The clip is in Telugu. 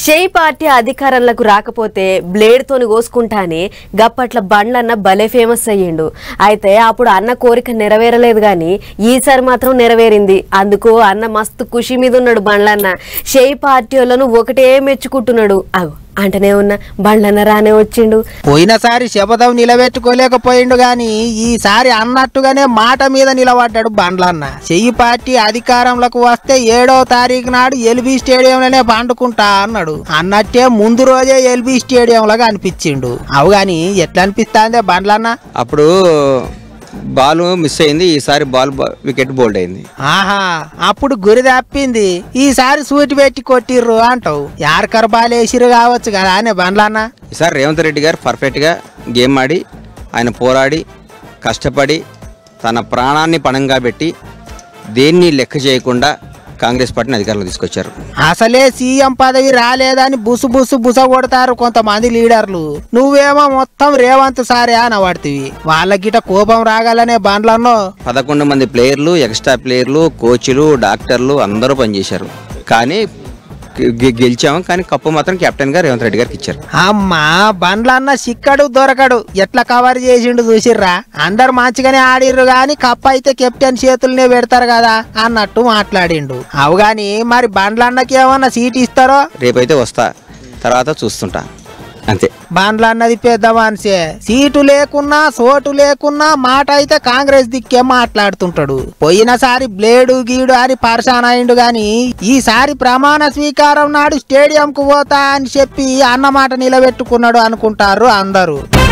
షేయ్ పార్టీ అధికారంలోకి రాకపోతే బ్లేడ్ తోని కోసుకుంటా అని గప్పట్ల బండ్లన్న భలే ఫేమస్ అయ్యిండు అయితే అప్పుడు అన్న కోరిక నెరవేరలేదు గాని ఈసారి మాత్రం నెరవేరింది అందుకు అన్న మస్తు ఖుషి మీద ఉన్నాడు బండ్లన్న షేయ్ పార్టీ వాళ్ళను ఒకటే మెచ్చుకుంటున్నాడు అగో అంటనే ఉన్న బండ్లన్న రానే వచ్చిండు పోయినసారి శపథం నిలబెట్టుకోలేకపోయిండు గాని ఈసారి అన్నట్టుగానే మాట మీద నిలబడ్డాడు బండ్లన్న చెయ్యి పార్టీ అధికారంలోకి వస్తే ఏడో తారీఖు నాడు ఎల్బీ స్టేడియంలోనే పండుకుంటా అన్నాడు అన్నట్టే ముందు రోజే ఎల్బీ స్టేడియంలో అనిపించిండు అవు గాని ఎట్లా అనిపిస్తాందే బండ్లన్న అప్పుడు బాల్ మిస్ అయింది ఈసారి బాల్ బ- వికెట్ బోల్డ్ అయింది ఆహా అప్పుడు గురి తప్పింది ఈసారి సూటి పెట్టి కొట్టిర్రు అంటావు యార్కర్ బాల్ వేసిర్రు కావచ్చు కదా అనే బండ్లన్న ఈసారి రేవంత్ రెడ్డి గారు పర్ఫెక్ట్గా గేమ్ ఆడి ఆయన పోరాడి కష్టపడి తన ప్రాణాన్ని పణంగా పెట్టి దేన్ని లెక్క చేయకుండా కాంగ్రెస్ పార్టీని అధికారంలో తీసుకొచ్చారు అసలే సీఎం పదవి రాలేదని బుసు బుసు బుస కొడతారు కొంతమంది లీడర్లు నువ్వేమో మొత్తం రేవంత్ సారే అనబడుతుంది వాళ్ళకిట కోపం రాగాలనే బండ్లన్నో పదకొండు మంది ప్లేయర్లు ఎక్స్ట్రా ప్లేయర్లు కోచ్లు డాక్టర్లు అందరూ పనిచేశారు కానీ గె- గెలిచాము కానీ కప్పు మాత్రం కెప్టెన్గా రేవంత్ రెడ్డి గారికి ఇచ్చారు అమ్మా బండ్లన్న సిక్కడు దొరకడు ఎట్లా కవర్ చేసిండు చూసిర్రా అందరు మంచిగానే ఆడిర్రు గాని కప్ప అయితే కెప్టెన్ చేతులనే పెడతారు కదా అన్నట్టు మాట్లాడిండు అవు గాని మరి బండ్లన్నకి ఏమన్నా సీట్ ఇస్తారో రేపైతే వస్తా తర్వాత చూస్తుంటా అంతే బండ్లు అన్నది పెద్ద మనిషే సీటు లేకున్నా సోటు లేకున్నా మాట అయితే కాంగ్రెస్ దిక్కే మాట్లాడుతుంటాడు పోయినసారి బ్లేడు గీడు అని పర్షాన్ అయిండు గాని ఈసారి ప్రమాణ స్వీకారం నాడు స్టేడియం కు పోతా అని చెప్పి అన్నమాట నిలబెట్టుకున్నాడు అనుకుంటారు అందరూ